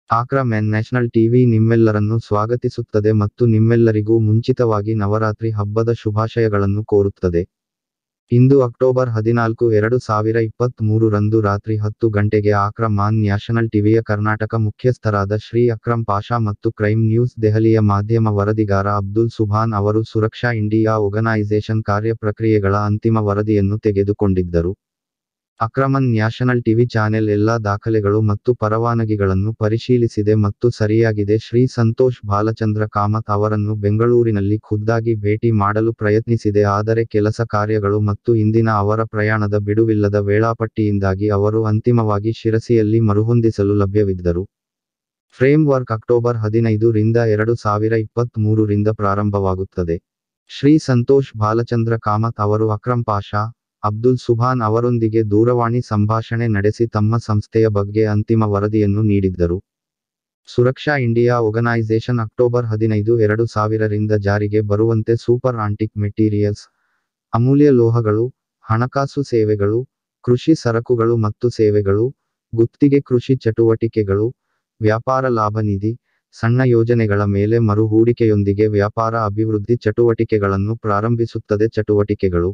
ಆಕ್ರಾ men national TV ನಿಮ್ಮೆಲ್ಲರನ್ನು ಸ್ವಾಗತಿಸುತ್ತದೆ ಮತ್ತು ನಿಮ್ಮೆಲ್ಲರಿಗೂ ಮುಂಚಿತವಾಗಿ ನವರಾತ್ರಿ ಹಬ್ಬದ ಶುಭಾಶಯಗಳನ್ನು ಕೋರುತ್ತದೆ ಇಂದು ಅಕ್ಟೋಬರ್ ಹದಿನಾಲ್ಕು ಎರಡು ಸಾವಿರ ಇಪ್ಪತ್ತ್ ಮೂರರಂದು ರಾತ್ರಿ ಹತ್ತು ಗಂಟೆಗೆ ಆಕ್ರಾ ಮಾನ್ ನ್ಯಾಷನಲ್ ಟಿವಿಯ ಕರ್ನಾಟಕ ಮುಖ್ಯಸ್ಥರಾದ ಶ್ರೀ ಅಕ್ರಮ್ ಪಾಷಾ ಮತ್ತು ಕ್ರೈಮ್ ನ್ಯೂಸ್ ದೆಹಲಿಯ ಮಾಧ್ಯಮ ವರದಿಗಾರ ಅಬ್ದುಲ್ ಸುಭಾನ್ ಅವರು ಸುರಕ್ಷಾ ಇಂಡಿಯಾ ಆರ್ಗನೈಸೇಷನ್ ಕಾರ್ಯಪ್ರಕ್ರಿಯೆಗಳ ಅಂತಿಮ ವರದಿಯನ್ನು ತೆಗೆದುಕೊಂಡಿದ್ದರು ಅಕ್ರಮನ್ ನ್ಯಾಷನಲ್ ಟಿವಿ ಚಾನೆಲ್ ಎಲ್ಲಾ ದಾಖಲೆಗಳು ಮತ್ತು ಪರವಾನಗಿಗಳನ್ನು ಪರಿಶೀಲಿಸಿದೆ ಮತ್ತು ಸರಿಯಾಗಿದೆ ಶ್ರೀ ಸಂತೋಷ್ ಬಾಲಚಂದ್ರ ಕಾಮತ್ ಅವರನ್ನು ಬೆಂಗಳೂರಿನಲ್ಲಿ ಖುದ್ದಾಗಿ ಭೇಟಿ ಮಾಡಲು ಪ್ರಯತ್ನಿಸಿದೆ ಆದರೆ ಕೆಲಸ ಕಾರ್ಯಗಳು ಮತ್ತು ಇಂದಿನ ಅವರ ಪ್ರಯಾಣದ ಬಿಡುವಿಲ್ಲದ ವೇಳಾಪಟ್ಟಿಯಿಂದಾಗಿ ಅವರು ಅಂತಿಮವಾಗಿ ಶಿರಸಿಯಲ್ಲಿ ಮರುಹೊಂದಿಸಲು ಲಭ್ಯವಿದ್ದರು ಫ್ರೇಮ್ ವರ್ಕ್ ಅಕ್ಟೋಬರ್ ಹದಿನೈದು ರಿಂದ ಎರಡು ಸಾವಿರ ಇಪ್ಪತ್ತ್ ಮೂರರಿಂದ ಪ್ರಾರಂಭವಾಗುತ್ತದೆ ಶ್ರೀ ಸಂತೋಷ್ ಬಾಲಚಂದ್ರ ಕಾಮತ್ ಅವರು ಅಕ್ರಮ್ ಪಾಷಾ ಅಬ್ದುಲ್ ಸುಭಾನ್ ಅವರೊಂದಿಗೆ ದೂರವಾಣಿ ಸಂಭಾಷಣೆ ನಡೆಸಿ ತಮ್ಮ ಸಂಸ್ಥೆಯ ಬಗ್ಗೆ ಅಂತಿಮ ವರದಿಯನ್ನು ನೀಡಿದ್ದರು ಸುರಕ್ಷಾ ಇಂಡಿಯಾ ಆರ್ಗನೈಸೇಷನ್ ಅಕ್ಟೋಬರ್ ಹದಿನೈದು ಎರಡು ಸಾವಿರರಿಂದ ಜಾರಿಗೆ ಬರುವಂತೆ ಸೂಪರ್ ಆಂಟಿಕ್ ಮೆಟೀರಿಯಲ್ಸ್ ಅಮೂಲ್ಯ ಲೋಹಗಳು ಹಣಕಾಸು ಸೇವೆಗಳು ಕೃಷಿ ಸರಕುಗಳು ಮತ್ತು ಸೇವೆಗಳು ಗುತ್ತಿಗೆ ಕೃಷಿ ಚಟುವಟಿಕೆಗಳು ವ್ಯಾಪಾರ ಲಾಭ ನಿಧಿ ಸಣ್ಣ ಯೋಜನೆಗಳ ಮೇಲೆ ಮರು ಹೂಡಿಕೆಯೊಂದಿಗೆ ವ್ಯಾಪಾರ ಅಭಿವೃದ್ಧಿ ಚಟುವಟಿಕೆಗಳನ್ನು ಪ್ರಾರಂಭಿಸುತ್ತದೆ ಚಟುವಟಿಕೆಗಳು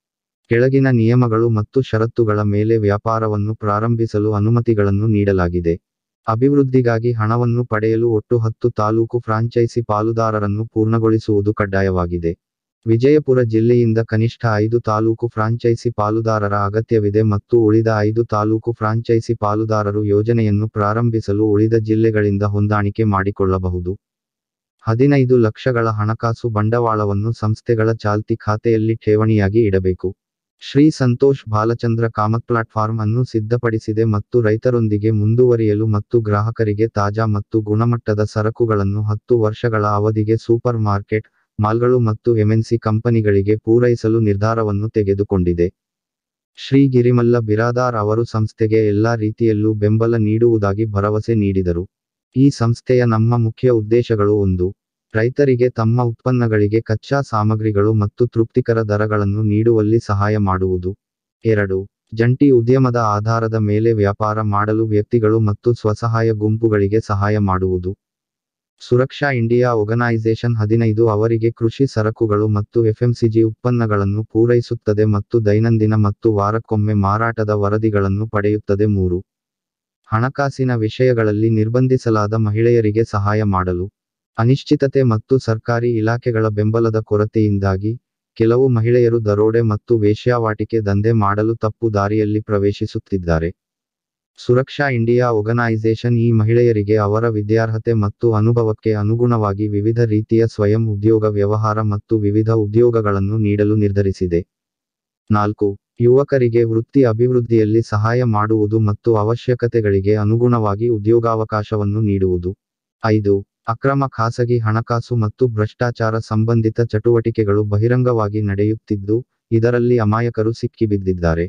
ಕೆಳಗಿನ ನಿಯಮಗಳು ಮತ್ತು ಷರತ್ತುಗಳ ಮೇಲೆ ವ್ಯಾಪಾರವನ್ನು ಪ್ರಾರಂಭಿಸಲು ಅನುಮತಿಗಳನ್ನು ನೀಡಲಾಗಿದೆ ಅಭಿವೃದ್ಧಿಗಾಗಿ ಹಣವನ್ನು ಪಡೆಯಲು ಒಟ್ಟು ಹತ್ತು ತಾಲೂಕು ಫ್ರಾಂಚೈಸಿ ಪಾಲುದಾರರನ್ನು ಪೂರ್ಣಗೊಳಿಸುವುದು ಕಡ್ಡಾಯವಾಗಿದೆ ವಿಜಯಪುರ ಜಿಲ್ಲೆಯಿಂದ ಕನಿಷ್ಠ ಐದು ತಾಲೂಕು ಫ್ರಾಂಚೈಸಿ ಪಾಲುದಾರರ ಅಗತ್ಯವಿದೆ ಮತ್ತು ಉಳಿದ ಐದು ತಾಲೂಕು ಫ್ರಾಂಚೈಸಿ ಪಾಲುದಾರರು ಯೋಜನೆಯನ್ನು ಪ್ರಾರಂಭಿಸಲು ಉಳಿದ ಜಿಲ್ಲೆಗಳಿಂದ ಹೊಂದಾಣಿಕೆ ಮಾಡಿಕೊಳ್ಳಬಹುದು ಹದಿನೈದು ಲಕ್ಷಗಳ ಹಣಕಾಸು ಬಂಡವಾಳವನ್ನು ಸಂಸ್ಥೆಗಳ ಚಾಲ್ತಿ ಖಾತೆಯಲ್ಲಿ ಠೇವಣಿಯಾಗಿ ಇಡಬೇಕು ಶ್ರೀ ಸಂತೋಷ್ ಬಾಲಚಂದ್ರ ಕಾಮತ್ ಪ್ಲಾಟ್ಫಾರ್ಮ್ ಅನ್ನು ಸಿದ್ಧಪಡಿಸಿದೆ ಮತ್ತು ರೈತರೊಂದಿಗೆ ಮುಂದುವರಿಯಲು ಮತ್ತು ಗ್ರಾಹಕರಿಗೆ ತಾಜಾ ಮತ್ತು ಗುಣಮಟ್ಟದ ಸರಕುಗಳನ್ನು ಹತ್ತು ವರ್ಷಗಳ ಅವಧಿಗೆ ಸೂಪರ್ ಮಾರ್ಕೆಟ್ ಮಾಲ್ಗಳು ಮತ್ತು ಎಂಎನ್ಸಿ ಕಂಪನಿಗಳಿಗೆ ಪೂರೈಸಲು ನಿರ್ಧಾರವನ್ನು ತೆಗೆದುಕೊಂಡಿದೆ ಶ್ರೀ ಗಿರಿಮಲ್ಲ ಬಿರಾದಾರ್ ಅವರು ಸಂಸ್ಥೆಗೆ ಎಲ್ಲಾ ರೀತಿಯಲ್ಲೂ ಬೆಂಬಲ ನೀಡುವುದಾಗಿ ಭರವಸೆ ನೀಡಿದರು ಈ ಸಂಸ್ಥೆಯ ನಮ್ಮ ಮುಖ್ಯ ಉದ್ದೇಶಗಳು ಒಂದು ರೈತರಿಗೆ ತಮ್ಮ ಉತ್ಪನ್ನಗಳಿಗೆ ಕಚ್ಚಾ ಸಾಮಗ್ರಿಗಳು ಮತ್ತು ತೃಪ್ತಿಕರ ದರಗಳನ್ನು ನೀಡುವಲ್ಲಿ ಸಹಾಯ ಮಾಡುವುದು ಎರಡು ಜಂಟಿ ಉದ್ಯಮದ ಆಧಾರದ ಮೇಲೆ ವ್ಯಾಪಾರ ಮಾಡಲು ವ್ಯಕ್ತಿಗಳು ಮತ್ತು ಸ್ವಸಹಾಯ ಗುಂಪುಗಳಿಗೆ ಸಹಾಯ ಮಾಡುವುದು ಸುರಕ್ಷಾ ಇಂಡಿಯಾ ಆರ್ಗನೈಸೇಷನ್ ಹದಿನೈದು ಅವರಿಗೆ ಕೃಷಿ ಸರಕುಗಳು ಮತ್ತು ಎಫ್ಎಂಸಿಜಿ ಉತ್ಪನ್ನಗಳನ್ನು ಪೂರೈಸುತ್ತದೆ ಮತ್ತು ದೈನಂದಿನ ಮತ್ತು ವಾರಕ್ಕೊಮ್ಮೆ ಮಾರಾಟದ ವರದಿಗಳನ್ನು ಪಡೆಯುತ್ತದೆ ಮೂರು ಹಣಕಾಸಿನ ವಿಷಯಗಳಲ್ಲಿ ನಿರ್ಬಂಧಿಸಲಾದ ಮಹಿಳೆಯರಿಗೆ ಸಹಾಯ ಮಾಡಲು ಅನಿಶ್ಚಿತತೆ ಮತ್ತು ಸರ್ಕಾರಿ ಇಲಾಖೆಗಳ ಬೆಂಬಲದ ಕೊರತೆಯಿಂದಾಗಿ ಕೆಲವು ಮಹಿಳೆಯರು ದರೋಡೆ ಮತ್ತು ವೇಶ್ಯಾವಾಟಿಕೆ ದಂಧೆ ಮಾಡಲು ತಪ್ಪು ದಾರಿಯಲ್ಲಿ ಪ್ರವೇಶಿಸುತ್ತಿದ್ದಾರೆ ಸುರಕ್ಷಾ ಇಂಡಿಯಾ ಆರ್ಗನೈಸೇಷನ್ ಈ ಮಹಿಳೆಯರಿಗೆ ಅವರ ವಿದ್ಯಾರ್ಹತೆ ಮತ್ತು ಅನುಭವಕ್ಕೆ ಅನುಗುಣವಾಗಿ ವಿವಿಧ ರೀತಿಯ ಸ್ವಯಂ ಉದ್ಯೋಗ ವ್ಯವಹಾರ ಮತ್ತು ವಿವಿಧ ಉದ್ಯೋಗಗಳನ್ನು ನೀಡಲು ನಿರ್ಧರಿಸಿದೆ ನಾಲ್ಕು ಯುವಕರಿಗೆ ವೃತ್ತಿ ಅಭಿವೃದ್ಧಿಯಲ್ಲಿ ಸಹಾಯ ಮಾಡುವುದು ಮತ್ತು ಅವಶ್ಯಕತೆಗಳಿಗೆ ಅನುಗುಣವಾಗಿ ಉದ್ಯೋಗಾವಕಾಶವನ್ನು ನೀಡುವುದು ಐದು ಅಕ್ರಮ ಖಾಸಗಿ ಹಣಕಾಸು ಮತ್ತು ಭ್ರಷ್ಟಾಚಾರ ಸಂಬಂಧಿತ ಚಟುವಟಿಕೆಗಳು ಬಹಿರಂಗವಾಗಿ ನಡೆಯುತ್ತಿದ್ದು ಇದರಲ್ಲಿ ಅಮಾಯಕರು ಸಿಕ್ಕಿಬಿದ್ದಿದ್ದಾರೆ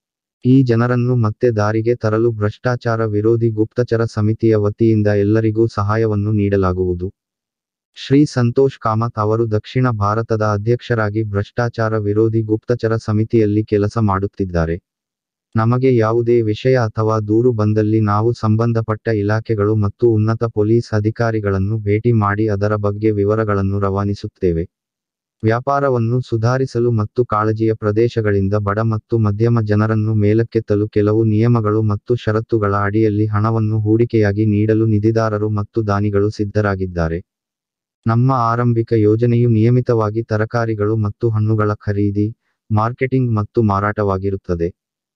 ಈ ಜನರನ್ನು ಮತ್ತೆ ದಾರಿಗೆ ತರಲು ಭ್ರಷ್ಟಾಚಾರ ವಿರೋಧಿ ಗುಪ್ತಚರ ಸಮಿತಿಯ ವತಿಯಿಂದ ಎಲ್ಲರಿಗೂ ಸಹಾಯವನ್ನು ನೀಡಲಾಗುವುದು ಶ್ರೀ ಸಂತೋಷ್ ಕಾಮತ್ ಅವರು ದಕ್ಷಿಣ ಭಾರತದ ಅಧ್ಯಕ್ಷರಾಗಿ ಭ್ರಷ್ಟಾಚಾರ ವಿರೋಧಿ ಗುಪ್ತಚರ ಸಮಿತಿಯಲ್ಲಿ ಕೆಲಸ ಮಾಡುತ್ತಿದ್ದಾರೆ ನಮಗೆ ಯಾವುದೇ ವಿಷಯ ಅಥವಾ ದೂರು ಬಂದಲ್ಲಿ ನಾವು ಸಂಬಂಧಪಟ್ಟ ಇಲಾಖೆಗಳು ಮತ್ತು ಉನ್ನತ ಪೊಲೀಸ್ ಅಧಿಕಾರಿಗಳನ್ನು ಭೇಟಿ ಮಾಡಿ ಅದರ ಬಗ್ಗೆ ವಿವರಗಳನ್ನು ರವಾನಿಸುತ್ತೇವೆ ವ್ಯಾಪಾರವನ್ನು ಸುಧಾರಿಸಲು ಮತ್ತು ಕಾಳಜಿಯ ಪ್ರದೇಶಗಳಿಂದ ಬಡ ಮತ್ತು ಮಧ್ಯಮ ಜನರನ್ನು ಮೇಲಕ್ಕೆತ್ತಲು ಕೆಲವು ನಿಯಮಗಳು ಮತ್ತು ಷರತ್ತುಗಳ ಅಡಿಯಲ್ಲಿ ಹಣವನ್ನು ಹೂಡಿಕೆಯಾಗಿ ನೀಡಲು ನಿಧಿದಾರರು ಮತ್ತು ದಾನಿಗಳು ಸಿದ್ಧರಾಗಿದ್ದಾರೆ ನಮ್ಮ ಆರಂಭಿಕ ಯೋಜನೆಯು ನಿಯಮಿತವಾಗಿ ತರಕಾರಿಗಳು ಮತ್ತು ಹಣ್ಣುಗಳ ಖರೀದಿ ಮಾರ್ಕೆಟಿಂಗ್ ಮತ್ತು ಮಾರಾಟವಾಗಿರುತ್ತದೆ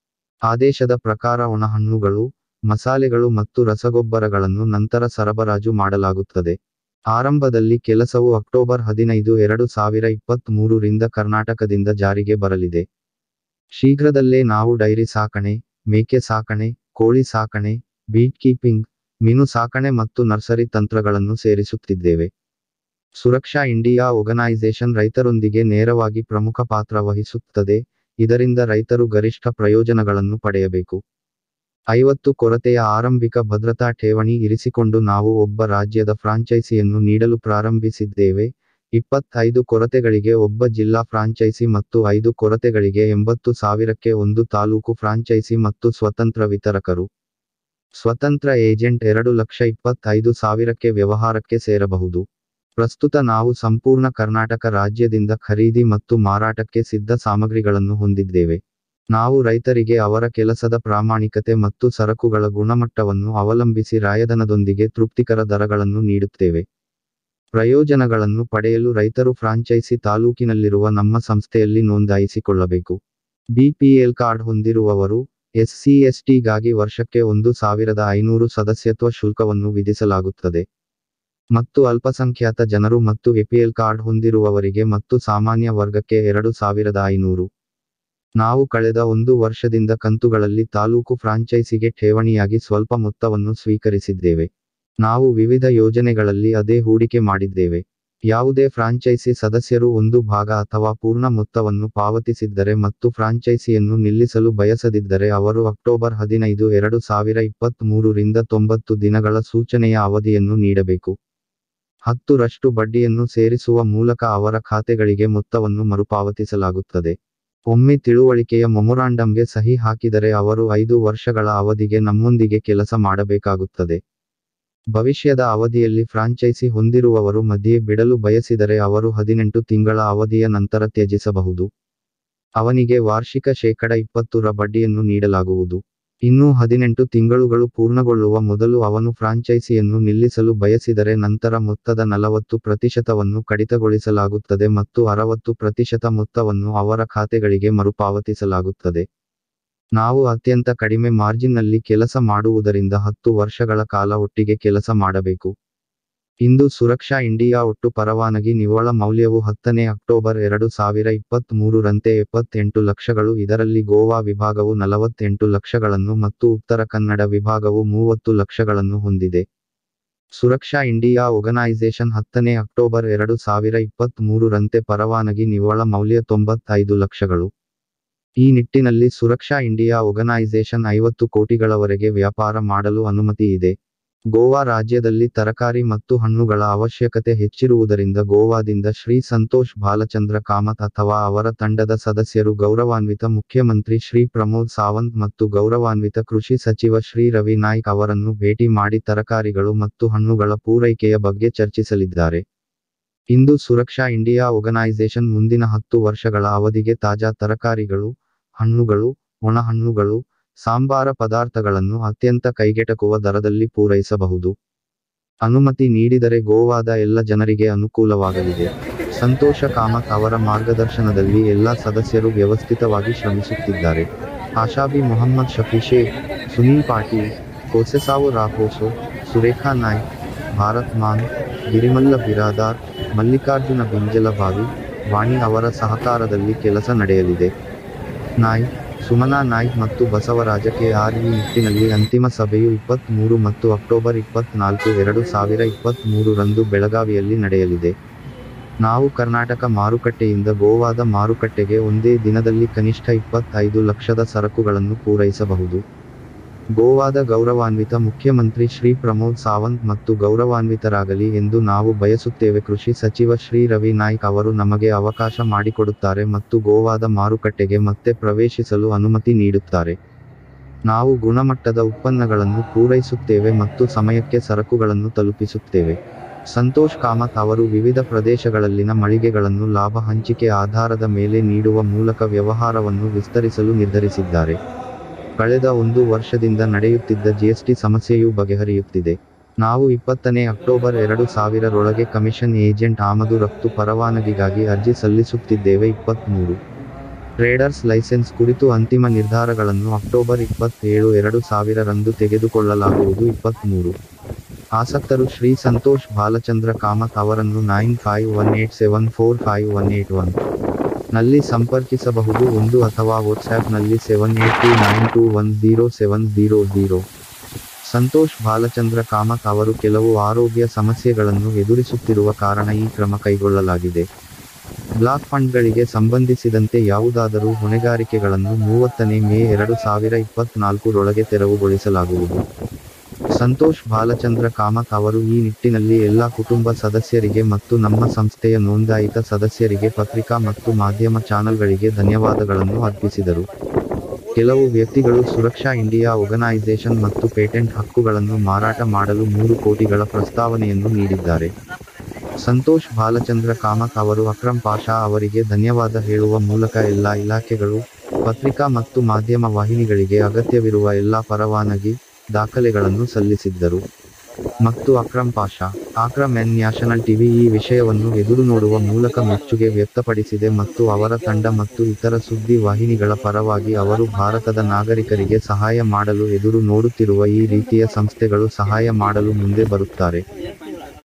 ಆದೇಶದ ಪ್ರಕಾರ ಒಣಹಣ್ಣುಗಳು ಮಸಾಲೆಗಳು ಮತ್ತು ರಸಗೊಬ್ಬರಗಳನ್ನು ನಂತರ ಸರಬರಾಜು ಮಾಡಲಾಗುತ್ತದೆ ಆರಂಭದಲ್ಲಿ ಕೆಲಸವು ಅಕ್ಟೋಬರ್ ಹದಿನೈದು ಎರಡು ಸಾವಿರ ಇಪ್ಪತ್ತ್ ಮೂರರಿಂದ ಕರ್ನಾಟಕದಿಂದ ಜಾರಿಗೆ ಬರಲಿದೆ ಶೀಘ್ರದಲ್ಲೇ ನಾವು ಡೈರಿ ಸಾಕಣೆ ಮೇಕೆ ಸಾಕಣೆ ಕೋಳಿ ಸಾಕಣೆ ಬೀಟ್ ಕೀಪಿಂಗ್ ಮೀನು ಸಾಕಣೆ ಮತ್ತು ನರ್ಸರಿ ತಂತ್ರಗಳನ್ನು ಸೇರಿಸುತ್ತಿದ್ದೇವೆ ಸುರಕ್ಷಾ ಇಂಡಿಯಾ ಆರ್ಗನೈಸೇಷನ್ ರೈತರೊಂದಿಗೆ ನೇರವಾಗಿ ಪ್ರಮುಖ ಪಾತ್ರ ವಹಿಸುತ್ತದೆ ಇದರಿಂದ ರೈತರು ಗರಿಷ್ಠ ಪ್ರಯೋಜನಗಳನ್ನು ಪಡೆಯಬೇಕು ಐವತ್ತು ಕೊರತೆಯ ಆರಂಭಿಕ ಭದ್ರತಾ ಠೇವಣಿ ಇರಿಸಿಕೊಂಡು ನಾವು ಒಬ್ಬ ರಾಜ್ಯದ ಫ್ರಾಂಚೈಸಿಯನ್ನು ನೀಡಲು ಪ್ರಾರಂಭಿಸಿದ್ದೇವೆ ಇಪ್ಪತ್ತೈದು ಕೊರತೆಗಳಿಗೆ ಒಬ್ಬ ಜಿಲ್ಲಾ ಫ್ರಾಂಚೈಸಿ ಮತ್ತು ಐದು ಕೊರತೆಗಳಿಗೆ ಎಂಬತ್ತು ಸಾವಿರಕ್ಕೆ ಒಂದು ತಾಲೂಕು ಫ್ರಾಂಚೈಸಿ ಮತ್ತು ಸ್ವತಂತ್ರ ವಿತರಕರು ಸ್ವತಂತ್ರ ಏಜೆಂಟ್ ಎರಡು ಲಕ್ಷ ಇಪ್ಪತ್ತೈದು ಸಾವಿರಕ್ಕೆ ವ್ಯವಹಾರಕ್ಕೆ ಸೇರಬಹುದು ಪ್ರಸ್ತುತ ನಾವು ಸಂಪೂರ್ಣ ಕರ್ನಾಟಕ ರಾಜ್ಯದಿಂದ ಖರೀದಿ ಮತ್ತು ಮಾರಾಟಕ್ಕೆ ಸಿದ್ಧ ಸಾಮಗ್ರಿಗಳನ್ನು ಹೊಂದಿದ್ದೇವೆ ನಾವು ರೈತರಿಗೆ ಅವರ ಕೆಲಸದ ಪ್ರಾಮಾಣಿಕತೆ ಮತ್ತು ಸರಕುಗಳ ಗುಣಮಟ್ಟವನ್ನು ಅವಲಂಬಿಸಿ ರಾಯಧನದೊಂದಿಗೆ ತೃಪ್ತಿಕರ ದರಗಳನ್ನು ನೀಡುತ್ತೇವೆ ಪ್ರಯೋಜನಗಳನ್ನು ಪಡೆಯಲು ರೈತರು ಫ್ರಾಂಚೈಸಿ ತಾಲೂಕಿನಲ್ಲಿರುವ ನಮ್ಮ ಸಂಸ್ಥೆಯಲ್ಲಿ ನೋಂದಾಯಿಸಿಕೊಳ್ಳಬೇಕು ಬಿಪಿಎಲ್ ಕಾರ್ಡ್ ಹೊಂದಿರುವವರು ಎಸ್ಸಿ ಎಸ್ಟಿಗಾಗಿ ವರ್ಷಕ್ಕೆ ಒಂದು ಸಾವಿರದ ಐನೂರು ಸದಸ್ಯತ್ವ ಶುಲ್ಕವನ್ನು ವಿಧಿಸಲಾಗುತ್ತದೆ ಮತ್ತು ಅಲ್ಪಸಂಖ್ಯಾತ ಜನರು ಮತ್ತು ಎಪಿಎಲ್ ಕಾರ್ಡ್ ಹೊಂದಿರುವವರಿಗೆ ಮತ್ತು ಸಾಮಾನ್ಯ ವರ್ಗಕ್ಕೆ ಎರಡು ಸಾವಿರದ ಐನೂರು ನಾವು ಕಳೆದ ಒಂದು ವರ್ಷದಿಂದ ಕಂತುಗಳಲ್ಲಿ ತಾಲೂಕು ಫ್ರಾಂಚೈಸಿಗೆ ಠೇವಣಿಯಾಗಿ ಸ್ವಲ್ಪ ಮೊತ್ತವನ್ನು ಸ್ವೀಕರಿಸಿದ್ದೇವೆ ನಾವು ವಿವಿಧ ಯೋಜನೆಗಳಲ್ಲಿ ಅದೇ ಹೂಡಿಕೆ ಮಾಡಿದ್ದೇವೆ ಯಾವುದೇ ಫ್ರಾಂಚೈಸಿ ಸದಸ್ಯರು ಒಂದು ಭಾಗ ಅಥವಾ ಪೂರ್ಣ ಮೊತ್ತವನ್ನು ಪಾವತಿಸಿದ್ದರೆ ಮತ್ತು ಫ್ರಾಂಚೈಸಿಯನ್ನು ನಿಲ್ಲಿಸಲು ಬಯಸದಿದ್ದರೆ ಅವರು ಅಕ್ಟೋಬರ್ ಹದಿನೈದು ಎರಡು ಸಾವಿರ ಇಪ್ಪತ್ತ್ ಮೂರರಿಂದ ತೊಂಬತ್ತು ದಿನಗಳ ಸೂಚನೆಯ ಅವಧಿಯನ್ನು ನೀಡಬೇಕು ಹತ್ತು ರಷ್ಟು ಬಡ್ಡಿಯನ್ನು ಸೇರಿಸುವ ಮೂಲಕ ಅವರ ಖಾತೆಗಳಿಗೆ ಮೊತ್ತವನ್ನು ಮರುಪಾವತಿಸಲಾಗುತ್ತದೆ ಒಮ್ಮೆ ತಿಳುವಳಿಕೆಯ ಮೊಮೊರಾಂಡಂಗೆ ಸಹಿ ಹಾಕಿದರೆ ಅವರು ಐದು ವರ್ಷಗಳ ಅವಧಿಗೆ ನಮ್ಮೊಂದಿಗೆ ಕೆಲಸ ಮಾಡಬೇಕಾಗುತ್ತದೆ ಭವಿಷ್ಯದ ಅವಧಿಯಲ್ಲಿ ಫ್ರಾಂಚೈಸಿ ಹೊಂದಿರುವವರು ಮಧ್ಯೆ ಬಿಡಲು ಬಯಸಿದರೆ ಅವರು ಹದಿನೆಂಟು ತಿಂಗಳ ಅವಧಿಯ ನಂತರ ತ್ಯಜಿಸಬಹುದು ಅವನಿಗೆ ವಾರ್ಷಿಕ ಶೇಕಡ ಇಪ್ಪತ್ತುರ ಬಡ್ಡಿಯನ್ನು ನೀಡಲಾಗುವುದು ಇನ್ನೂ ಹದಿನೆಂಟು ತಿಂಗಳುಗಳು ಪೂರ್ಣಗೊಳ್ಳುವ ಮೊದಲು ಅವನು ಫ್ರಾಂಚೈಸಿಯನ್ನು ನಿಲ್ಲಿಸಲು ಬಯಸಿದರೆ ನಂತರ ಮೊತ್ತದ ನಲವತ್ತು ಪ್ರತಿಶತವನ್ನು ಕಡಿತಗೊಳಿಸಲಾಗುತ್ತದೆ ಮತ್ತು ಅರವತ್ತು ಪ್ರತಿಶತ ಮೊತ್ತವನ್ನು ಅವರ ಖಾತೆಗಳಿಗೆ ಮರುಪಾವತಿಸಲಾಗುತ್ತದೆ ನಾವು ಅತ್ಯಂತ ಕಡಿಮೆ ಮಾರ್ಜಿನ್ನಲ್ಲಿ ಕೆಲಸ ಮಾಡುವುದರಿಂದ ಹತ್ತು ವರ್ಷಗಳ ಕಾಲ ಒಟ್ಟಿಗೆ ಕೆಲಸ ಮಾಡಬೇಕು ಇಂದು ಸುರಕ್ಷಾ ಇಂಡಿಯಾ ಒಟ್ಟು ಪರವಾನಗಿ ನಿವ್ವಳ ಮೌಲ್ಯವು ಹತ್ತನೇ ಅಕ್ಟೋಬರ್ ಎರಡು ಸಾವಿರ ಇಪ್ಪತ್ತ್ ಮೂರರಂತೆ ಎಪ್ಪತ್ತೆಂಟು ಲಕ್ಷಗಳು ಇದರಲ್ಲಿ ಗೋವಾ ವಿಭಾಗವು ನಲವತ್ತೆಂಟು ಲಕ್ಷಗಳನ್ನು ಮತ್ತು ಉತ್ತರ ಕನ್ನಡ ವಿಭಾಗವು ಮೂವತ್ತು ಲಕ್ಷಗಳನ್ನು ಹೊಂದಿದೆ ಸುರಕ್ಷಾ ಇಂಡಿಯಾ ಒರ್ಗನೈಸೇಷನ್ ಹತ್ತನೇ ಅಕ್ಟೋಬರ್ ಎರಡು ಸಾವಿರ ಇಪ್ಪತ್ತ್ ಮೂರರಂತೆ ಪರವಾನಗಿ ನಿವ್ವಳ ಮೌಲ್ಯ ತೊಂಬತ್ತೈದು ಲಕ್ಷಗಳು ಈ ನಿಟ್ಟಿನಲ್ಲಿ ಸುರಕ್ಷಾ ಇಂಡಿಯಾ ಒರ್ಗನೈಸೇಷನ್ ಐವತ್ತು ಕೋಟಿಗಳವರೆಗೆ ವ್ಯಾಪಾರ ಮಾಡಲು ಅನುಮತಿ ಇದೆ ಗೋವಾ ರಾಜ್ಯದಲ್ಲಿ ತರಕಾರಿ ಮತ್ತು ಹಣ್ಣುಗಳ ಅವಶ್ಯಕತೆ ಹೆಚ್ಚಿರುವುದರಿಂದ ಗೋವಾದಿಂದ ಶ್ರೀ ಸಂತೋಷ್ ಬಾಲಚಂದ್ರ ಕಾಮತ್ ಅಥವಾ ಅವರ ತಂಡದ ಸದಸ್ಯರು ಗೌರವಾನ್ವಿತ ಮುಖ್ಯಮಂತ್ರಿ ಶ್ರೀ ಪ್ರಮೋದ್ ಸಾವಂತ್ ಮತ್ತು ಗೌರವಾನ್ವಿತ ಕೃಷಿ ಸಚಿವ ಶ್ರೀ ರವಿ ನಾಯ್ಕ್ ಅವರನ್ನು ಭೇಟಿ ಮಾಡಿ ತರಕಾರಿಗಳು ಮತ್ತು ಹಣ್ಣುಗಳ ಪೂರೈಕೆಯ ಬಗ್ಗೆ ಚರ್ಚಿಸಲಿದ್ದಾರೆ ಇಂದು ಸುರಕ್ಷಾ ಇಂಡಿಯಾ ಒರ್ಗನೈಸೇಷನ್ ಮುಂದಿನ ಹತ್ತು ವರ್ಷಗಳ ಅವಧಿಗೆ ತಾಜಾ ತರಕಾರಿಗಳು ಹಣ್ಣುಗಳು ಒಣಹಣ್ಣುಗಳು ಸಾಂಬಾರ ಪದಾರ್ಥಗಳನ್ನು ಅತ್ಯಂತ ಕೈಗೆಟಕುವ ದರದಲ್ಲಿ ಪೂರೈಸಬಹುದು ಅನುಮತಿ ನೀಡಿದರೆ ಗೋವಾದ ಎಲ್ಲ ಜನರಿಗೆ ಅನುಕೂಲವಾಗಲಿದೆ ಸಂತೋಷ ಕಾಮತ್ ಅವರ ಮಾರ್ಗದರ್ಶನದಲ್ಲಿ ಎಲ್ಲ ಸದಸ್ಯರು ವ್ಯವಸ್ಥಿತವಾಗಿ ಶ್ರಮಿಸುತ್ತಿದ್ದಾರೆ ಆಶಾಬಿ ಮೊಹಮ್ಮದ್ ಶಫಿ ಶೇಖ್ ಸುನೀಲ್ ಪಾಟೀಲ್ ಕೋಸೆಸಾವು ರಾಪೋಸೋ ಸುರೇಖಾ ನಾಯ್ಕ್ ಭಾರತ್ ಮಾನ್ ಗಿರಿಮಲ್ಲ ಬಿರಾದಾರ್ ಮಲ್ಲಿಕಾರ್ಜುನ ಬಿಂಜಲಭಾವಿ ವಾಣಿ ಅವರ ಸಹಕಾರದಲ್ಲಿ ಕೆಲಸ ನಡೆಯಲಿದೆ ನಾಯ್ಕ್ ಸುಮನಾ ನಾಯ್ಕ್ ಮತ್ತು ಬಸವರಾಜ ಕೆ ಆರ್ ಈ ನಿಟ್ಟಿನಲ್ಲಿ ಅಂತಿಮ ಸಭೆಯು ಇಪ್ಪತ್ತ್ ಮೂರು ಮತ್ತು ಅಕ್ಟೋಬರ್ ಇಪ್ಪತ್ನಾಲ್ಕು ಎರಡು ಸಾವಿರ ಇಪ್ಪತ್ತ್ ಮೂರರಂದು ಬೆಳಗಾವಿಯಲ್ಲಿ ನಡೆಯಲಿದೆ ನಾವು ಕರ್ನಾಟಕ ಮಾರುಕಟ್ಟೆಯಿಂದ ಗೋವಾದ ಮಾರುಕಟ್ಟೆಗೆ ಒಂದೇ ದಿನದಲ್ಲಿ ಕನಿಷ್ಠ ಇಪ್ಪತ್ತೈದು ಲಕ್ಷದ ಸರಕುಗಳನ್ನು ಪೂರೈಸಬಹುದು ಗೋವಾದ ಗೌರವಾನ್ವಿತ ಮುಖ್ಯಮಂತ್ರಿ ಶ್ರೀ ಪ್ರಮೋದ್ ಸಾವಂತ್ ಮತ್ತು ಗೌರವಾನ್ವಿತರಾಗಲಿ ಎಂದು ನಾವು ಬಯಸುತ್ತೇವೆ ಕೃಷಿ ಸಚಿವ ಶ್ರೀ ರವಿ ನಾಯ್ಕ್ ಅವರು ನಮಗೆ ಅವಕಾಶ ಮಾಡಿಕೊಡುತ್ತಾರೆ ಮತ್ತು ಗೋವಾದ ಮಾರುಕಟ್ಟೆಗೆ ಮತ್ತೆ ಪ್ರವೇಶಿಸಲು ಅನುಮತಿ ನೀಡುತ್ತಾರೆ ನಾವು ಗುಣಮಟ್ಟದ ಉತ್ಪನ್ನಗಳನ್ನು ಪೂರೈಸುತ್ತೇವೆ ಮತ್ತು ಸಮಯಕ್ಕೆ ಸರಕುಗಳನ್ನು ತಲುಪಿಸುತ್ತೇವೆ ಸಂತೋಷ್ ಕಾಮತ್ ಅವರು ವಿವಿಧ ಪ್ರದೇಶಗಳಲ್ಲಿನ ಮಳಿಗೆಗಳನ್ನು ಲಾಭ ಹಂಚಿಕೆ ಆಧಾರದ ಮೇಲೆ ನೀಡುವ ಮೂಲಕ ವ್ಯವಹಾರವನ್ನು ವಿಸ್ತರಿಸಲು ನಿರ್ಧರಿಸಿದ್ದಾರೆ ಕಳೆದ ಒಂದು ವರ್ಷದಿಂದ ನಡೆಯುತ್ತಿದ್ದ ಜಿಎಸ್ಟಿ ಸಮಸ್ಯೆಯೂ ಬಗೆಹರಿಯುತ್ತಿದೆ ನಾವು ಇಪ್ಪತ್ತನೇ ಅಕ್ಟೋಬರ್ ಎರಡು ಸಾವಿರರೊಳಗೆ ಕಮಿಷನ್ ಏಜೆಂಟ್ ಆಮದು ರಫ್ತು ಪರವಾನಗಿಗಾಗಿ ಅರ್ಜಿ ಸಲ್ಲಿಸುತ್ತಿದ್ದೇವೆ ಇಪ್ಪತ್ತ್ಮೂರು ಟ್ರೇಡರ್ಸ್ ಲೈಸೆನ್ಸ್ ಕುರಿತು ಅಂತಿಮ ನಿರ್ಧಾರಗಳನ್ನು ಅಕ್ಟೋಬರ್ ಇಪ್ಪತ್ತೇಳು ಎರಡು ಸಾವಿರರಂದು ತೆಗೆದುಕೊಳ್ಳಲಾಗುವುದು ಇಪ್ಪತ್ತ್ಮೂರು ಆಸಕ್ತರು ಶ್ರೀ ಸಂತೋಷ್ ಬಾಲಚಂದ್ರ ಕಾಮತ್ ಅವರನ್ನು nine five one eight seven four five one eight one ನಲ್ಲಿ ಸಂಪರ್ಕಿಸಬಹುದು ಒಂದು ಅಥವಾ ವಾಟ್ಸ್ಆ್ಯಪ್ನಲ್ಲಿ seven eight two nine two one zero seven zero zero Santosh Balachandra Kamath ಅವರು ಕೆಲವು ಆರೋಗ್ಯ ಸಮಸ್ಯೆಗಳನ್ನು ಎದುರಿಸುತ್ತಿರುವ ಕಾರಣ ಈ ಕ್ರಮ ಕೈಗೊಳ್ಳಲಾಗಿದೆ ಬ್ಲಾಕ್ ಫಂಡ್ಗಳಿಗೆ ಸಂಬಂಧಿಸಿದಂತೆ ಯಾವುದಾದರೂ ಹೊಣೆಗಾರಿಕೆಗಳನ್ನು ಮೂವತ್ತನೇ ಮೇ ಎರಡು ಸಾವಿರ ಇಪ್ಪತ್ನಾಲ್ಕರೊಳಗೆ ತೆರವುಗೊಳಿಸಲಾಗುವುದು ಸಂತೋಷ್ ಬಾಲಚಂದ್ರ ಕಾಮತ್ ಅವರು ಈ ನಿಟ್ಟಿನಲ್ಲಿ ಎಲ್ಲ ಕುಟುಂಬ ಸದಸ್ಯರಿಗೆ ಮತ್ತು ನಮ್ಮ ಸಂಸ್ಥೆಯ ನೋಂದಾಯಿತ ಸದಸ್ಯರಿಗೆ ಪತ್ರಿಕಾ ಮತ್ತು ಮಾಧ್ಯಮ ಚಾನೆಲ್ಗಳಿಗೆ ಧನ್ಯವಾದಗಳನ್ನು ಅರ್ಪಿಸಿದರು ಕೆಲವು ವ್ಯಕ್ತಿಗಳು ಸುರಕ್ಷಾ ಇಂಡಿಯಾ ಆರ್ಗನೈಸೇಷನ್ ಮತ್ತು ಪೇಟೆಂಟ್ ಹಕ್ಕುಗಳನ್ನು ಮಾರಾಟ ಮಾಡಲು ಮೂರು ಕೋಟಿಗಳ ಪ್ರಸ್ತಾವನೆಯನ್ನು ನೀಡಿದ್ದಾರೆ ಸಂತೋಷ್ ಬಾಲಚಂದ್ರ ಕಾಮತ್ ಅವರು ಅಕ್ರಮ್ ಪಾಷಾ ಅವರಿಗೆ ಧನ್ಯವಾದ ಹೇಳುವ ಮೂಲಕ ಎಲ್ಲಾ ಇಲಾಖೆಗಳು ಪತ್ರಿಕಾ ಮತ್ತು ಮಾಧ್ಯಮ ವಾಹಿನಿಗಳಿಗೆ ಅಗತ್ಯವಿರುವ ಎಲ್ಲಾ ಪರವಾನಗಿ ದಾಖಲೆಗಳನ್ನು ಸಲ್ಲಿಸಿದ್ದರು ಮತ್ತು Akram Pasha Akram N national TV ಈ ವಿಷಯವನ್ನು ಎದುರು ನೋಡುವ ಮೂಲಕ ಮೆಚ್ಚುಗೆ ವ್ಯಕ್ತಪಡಿಸಿದೆ ಮತ್ತು ಅವರ ತಂಡ ಮತ್ತು ಇತರ ಸುದ್ದಿ ವಾಹಿನಿಗಳ ಪರವಾಗಿ ಅವರು ಭಾರತದ ನಾಗರಿಕರಿಗೆ ಸಹಾಯ ಮಾಡಲು ಎದುರು ನೋಡುತ್ತಿರುವ ಈ ರೀತಿಯ ಸಂಸ್ಥೆಗಳು ಸಹಾಯ ಮಾಡಲು ಮುಂದೆ ಬರುತ್ತಾರೆ